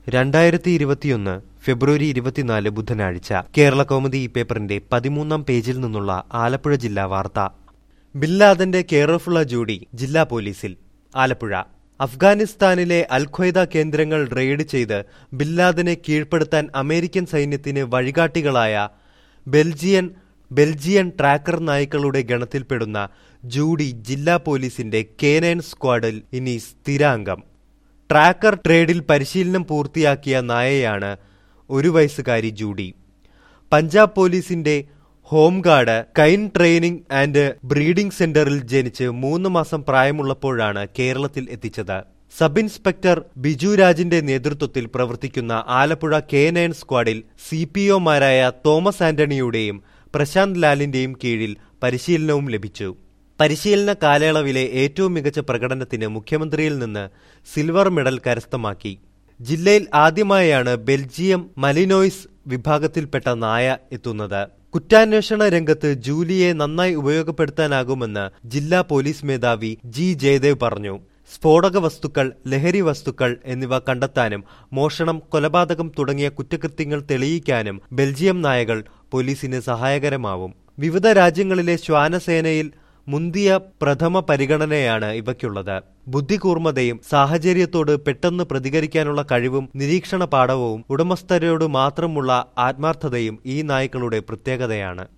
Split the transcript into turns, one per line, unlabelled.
രണ്ടായിരത്തി ഇരുപത്തിയൊന്ന് ഫെബ്രുവരി ഇരുപത്തിനാല് ബുധനാഴ്ച കേരള കൗമുദി ഈ പേപ്പറിന്റെ പതിമൂന്നാം പേജിൽ നിന്നുള്ള ആലപ്പുഴ ജില്ലാ വാർത്ത ബില്ലാദന്റെ കെയറോഫുള്ള ജൂഡി ജില്ലാ പോലീസിൽ ആലപ്പുഴ അഫ്ഗാനിസ്ഥാനിലെ അൽഖ്വയ്ദ കേന്ദ്രങ്ങൾ റെയ്ഡ് ചെയ്ത് ബില്ലാദനെ കീഴ്പ്പെടുത്താൻ അമേരിക്കൻ സൈന്യത്തിന് വഴികാട്ടികളായ ബെൽജിയൻ ബെൽജിയൻ ട്രാക്കർ നായ്ക്കളുടെ ഗണത്തിൽപ്പെടുന്ന ജൂഡി ജില്ലാ പോലീസിന്റെ കേനൈൻ സ്ക്വാഡിൽ ഇനി സ്ഥിരാംഗം ട്രാക്കർ ട്രേഡിൽ പരിശീലനം പൂർത്തിയാക്കിയ നായയാണ് ഒരു വയസ്സുകാരി ജൂഡി പഞ്ചാബ് പോലീസിന്റെ home guard canine training and breeding സെന്ററിൽ ജനിച്ച് മൂന്ന് മാസം പ്രായമുള്ളപ്പോഴാണ് കേരളത്തിൽ എത്തിച്ചത് സബ് ഇൻസ്പെക്ടർ ബിജു രാജിന്റെ നേതൃത്വത്തിൽ പ്രവർത്തിക്കുന്ന ആലപ്പുഴ കെ നയൻ സ്ക്വാഡിൽ സി പി ഒമാരായ തോമസ് ആന്റണിയുടെയും പ്രശാന്ത് ലാലിന്റെയും കീഴിൽ പരിശീലനവും ലഭിച്ചു പരിശീലന കാലയളവിലെ ഏറ്റവും മികച്ച പ്രകടനത്തിന് മുഖ്യമന്ത്രിയിൽ നിന്ന് സിൽവർ മെഡൽ കരസ്ഥമാക്കി ജില്ലയിൽ ആദ്യമായാണ് ബെൽജിയം മലിനോയ്സ് വിഭാഗത്തിൽപ്പെട്ട നായ എത്തുന്നത് കുറ്റാന്വേഷണ രംഗത്ത് ജൂലിയെ നന്നായി ഉപയോഗപ്പെടുത്താനാകുമെന്ന് ജില്ലാ പോലീസ് മേധാവി ജി ജയദേവ് പറഞ്ഞു സ്ഫോടക വസ്തുക്കൾ ലഹരി വസ്തുക്കൾ എന്നിവ കണ്ടെത്താനും മോഷണം കൊലപാതകം തുടങ്ങിയ കുറ്റകൃത്യങ്ങൾ തെളിയിക്കാനും ബെൽജിയം നായകൾ പോലീസിന് സഹായകരമാവും വിവിധ രാജ്യങ്ങളിലെ ശ്വാനസേനയിൽ മുന്തിയ പ്രഥമ പരിഗണനയാണ് ഇവയ്ക്കുള്ളത് ബുദ്ധികൂർമ്മതയും സാഹചര്യത്തോട് പെട്ടെന്ന് പ്രതികരിക്കാനുള്ള കഴിവും നിരീക്ഷണ പാഠവും ഉടമസ്ഥരോട് മാത്രമുള്ള ആത്മാർത്ഥതയും ഈ നായ്ക്കളുടെ പ്രത്യേകതയാണ്